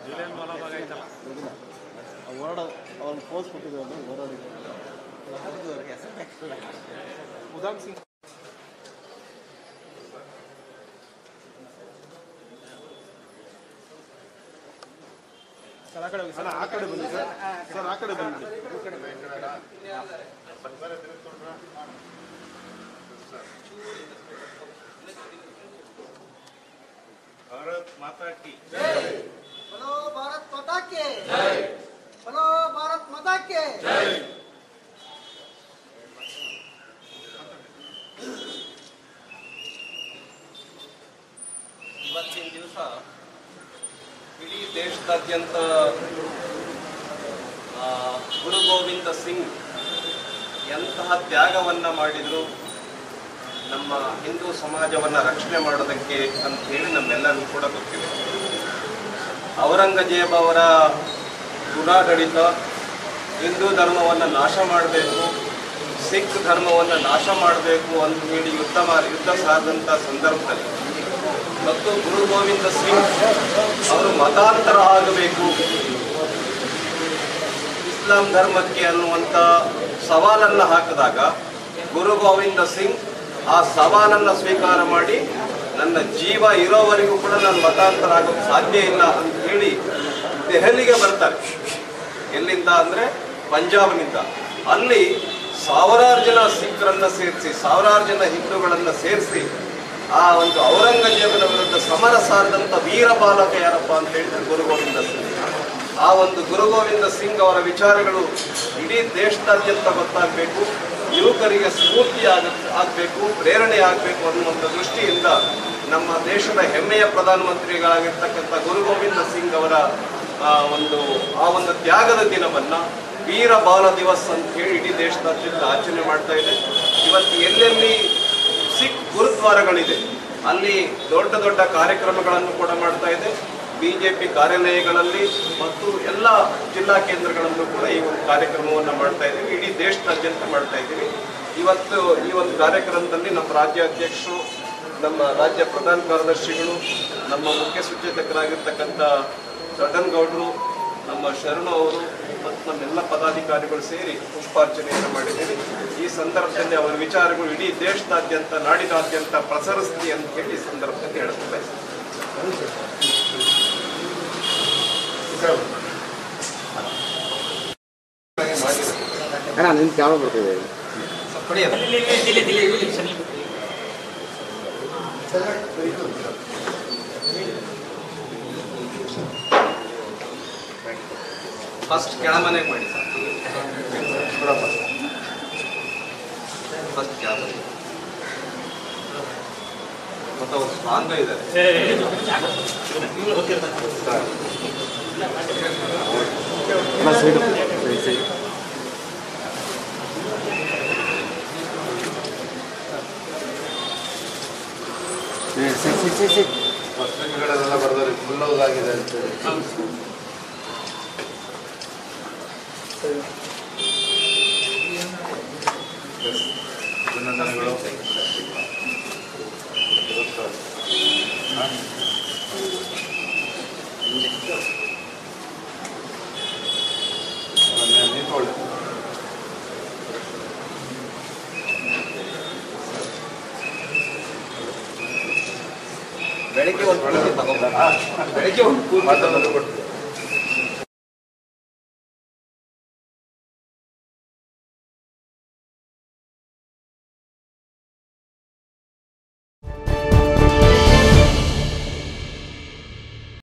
ಓಡಾಡ ಅವ್ರನ್ನ ಪೋಸ್ ಕೊಟ್ಟಿದ್ರು ಓಡಾಡಿದ್ರು ಉದಾಮ್ ಸಿಂಗ್ ಸರ್ ಆ ಕಡೆ ಹೋಗಿ ಸರ್ ಆ ಕಡೆ ಬನ್ನಿ ಸರ್ ಸರ್ ಆ ಕಡೆ ಬನ್ನಿ ಭಾರತ್ ಮಾತಾ ಕಿ बोलो भारत माता के बोलो भारत माता के ಇವತ್ತಿನ ದಿವಸ ಇಡೀ ದೇಶದಾದ್ಯಂತ ಆ, ಗುರು ಗೋವಿಂದ ಸಿಂಗ್ ಎಂತಹ ತ್ಯಾಗವನ್ನ ಮಾಡಿದ್ರು ನಮ್ಮ ಹಿಂದೂ ಸಮಾಜವನ್ನ ರಕ್ಷಣೆ ಮಾಡೋದಕ್ಕೆ ಅಂತ ಹೇಳಿ ನಮ್ಮೆಲ್ಲರಿಗೂ ಕೂಡ ಗೊತ್ತಿದೆ ಔರಂಗಜೇಬ್ ಅವರ ದುರಾಡಳಿತ ಹಿಂದೂ ಧರ್ಮವನ್ನು ನಾಶ ಮಾಡಬೇಕು ಸಿಖ್ ಧರ್ಮವನ್ನು ನಾಶ ಮಾಡಬೇಕು ಅಂತ ಹೇಳಿ ಯುದ್ಧ ಮಾಡಿ ಯುದ್ಧ ಸಾರಿದಂಥ ಸಂದರ್ಭದಲ್ಲಿ ಮತ್ತು ಗುರು ಗೋವಿಂದ ಸಿಂಗ್ ಅವರು ಮತಾಂತರ ಆಗಬೇಕು ಇಸ್ಲಾಂ ಧರ್ಮಕ್ಕೆ ಅನ್ನುವಂಥ ಸವಾಲನ್ನು ಹಾಕಿದಾಗ ಗುರು ಗೋವಿಂದ ಸಿಂಗ್ ಆ ಸವಾಲನ್ನು ಸ್ವೀಕಾರ ಮಾಡಿ ನನ್ನ ಜೀವ ಇರೋವರೆಗೂ ಕೂಡ ನಾನು ಮತಾಂತರ ಆಗೋಕ್ಕೆ ಸಾಧ್ಯ ಇಲ್ಲ ಅಂತ ಹೇಳಿ ದೆಹಲಿಗೆ ಬರ್ತಾರೆ ಎಲ್ಲಿಂದ ಅಂದರೆ ಪಂಜಾಬ್ನಿಂದ ಅಲ್ಲಿ ಸಾವಿರಾರು ಜನ ಸಿಖ್ರನ್ನ ಸೇರಿಸಿ ಸಾವಿರಾರು ಜನ ಹಿಂದೂಗಳನ್ನು ಸೇರಿಸಿ ಆ ಒಂದು ಔರಂಗಜೇಬನ ವಿರುದ್ಧ ಸಮರ ಸಾರಿದಂಥ ವೀರ ಬಾಲಕ ಯಾರಪ್ಪ ಅಂತ ಹೇಳಿದ್ರೆ ಗುರು ಗೋವಿಂದ ಸಿಂಗ್ ಆ ಒಂದು ಗುರು ಗೋವಿಂದ ಸಿಂಗ್ ಅವರ ವಿಚಾರಗಳು ಇಡೀ ದೇಶದಾದ್ಯಂತ ಗೊತ್ತಾಗಬೇಕು ಯುವಕರಿಗೆ ಸ್ಫೂರ್ತಿ ಆಗ ಆಗಬೇಕು ಪ್ರೇರಣೆ ಆಗಬೇಕು ಅನ್ನುವಂಥ ದೃಷ್ಟಿಯಿಂದ ನಮ್ಮ ದೇಶದ ಹೆಮ್ಮೆಯ ಪ್ರಧಾನಮಂತ್ರಿಗಳಾಗಿರ್ತಕ್ಕಂಥ ಗುರು ಗೋವಿಂದ ಸಿಂಗ್ ಅವರ ಆ, ಒಂದು ಆ ಒಂದು ತ್ಯಾಗದ ದಿನವನ್ನ ವೀರ ಬಾಲ ದಿವಸ್ ಅಂತ ಹೇಳಿ ಇಡೀ ದೇಶದಾದ್ಯಂತ ಆಚರಣೆ ಮಾಡ್ತಾ ಇದೆ ಇವತ್ತು ಎಲ್ಲೆಲ್ಲಿ ಸಿಖ್ ಗುರುದ್ವಾರಗಳಿದೆ ಅಲ್ಲಿ ದೊಡ್ಡ ದೊಡ್ಡ ಕಾರ್ಯಕ್ರಮಗಳನ್ನು ಕೂಡ ಮಾಡ್ತಾ ಇದೆ ಬಿಜೆಪಿ ಕಾರ್ಯಾಲಯಗಳಲ್ಲಿ ಮತ್ತು ಎಲ್ಲ ಜಿಲ್ಲಾ ಕೇಂದ್ರಗಳಲ್ಲೂ ಕೂಡ ಈ ಒಂದು ಕಾರ್ಯಕ್ರಮವನ್ನು ಮಾಡ್ತಾ ಇದ್ದೀವಿ ಇಡೀ ದೇಶದಾದ್ಯಂತ ಮಾಡ್ತಾ ಇದ್ದೀವಿ ಇವತ್ತು ಈ ಒಂದು ಕಾರ್ಯಕ್ರಮದಲ್ಲಿ ನಮ್ಮ ರಾಜ್ಯ ಅಧ್ಯಕ್ಷರು ನಮ್ಮ ರಾಜ್ಯ ಪ್ರಧಾನ ಕಾರ್ಯದರ್ಶಿಗಳು ನಮ್ಮ ಮುಖ್ಯ ಸಚೇತಕರಾಗಿರ್ತಕ್ಕಂಥ ದೊಡ್ಡನಗೌಡರು ನಮ್ಮ ಶರಣು ಅವರು ಮತ್ತು ನಮ್ಮೆಲ್ಲ ಪದಾಧಿಕಾರಿಗಳು ಸೇರಿ ಪುಷ್ಪಾರ್ಚನೆಯನ್ನು ಮಾಡಿದ್ದೀವಿ ಈ ಸಂದರ್ಭದಲ್ಲಿ ಅವರ ವಿಚಾರಗಳು ಇಡೀ ದೇಶದಾದ್ಯಂತ ನಾಡಿನಾದ್ಯಂತ ಪ್ರಸರಿಸ್ಲಿ ಅಂತ ಹೇಳಿ ಈ ಸಂದರ್ಭದಲ್ಲಿ ಹೇಳ್ತಾ ಇದ್ದೀನಿ ಅಣ್ಣ ನಿನ್ ಕ್ಯಾಮ್ರಾ ಬರ್ತಿದೆ ಫಸ್ಟ್ ಕೆಳಮನೆಗೆ ಮಾಡಿ ಸರ್ ಫಸ್ಟ್ ಕೆಳಮನೆ ಮತ್ತು ಅವ್ರು ಸ್ಟ್ರಾಂಗ್ ಇದ್ದಾರೆ ಅಣ್ಣ side side side side side side side ಪತ್ರಿಕೆಗಳಲ್ಲೆಲ್ಲ ಬರೆದ್ರೆ ಫುಲ್ ಆಗಿದೆ ಅಂತೇಳಿ ಅಭಿನಂದನೆಗಳು ಇವತ್ತು ಹಾ? ಮೊನ್ನೆ ನಿಂತ್ಕೊಳ್ಳಿ. ಬೆಳಿಗ್ಗೆ ಒಂದು ಪೂರ್ತಿ ತಗೊಂಡ್ಬರ್ತಾರೆ. ಬೆಳಿಗ್ಗೆ ಒಂದು ಪೂರ್ತಿ ಮಾತಾಡೋದು ಕೊಟ್ಟು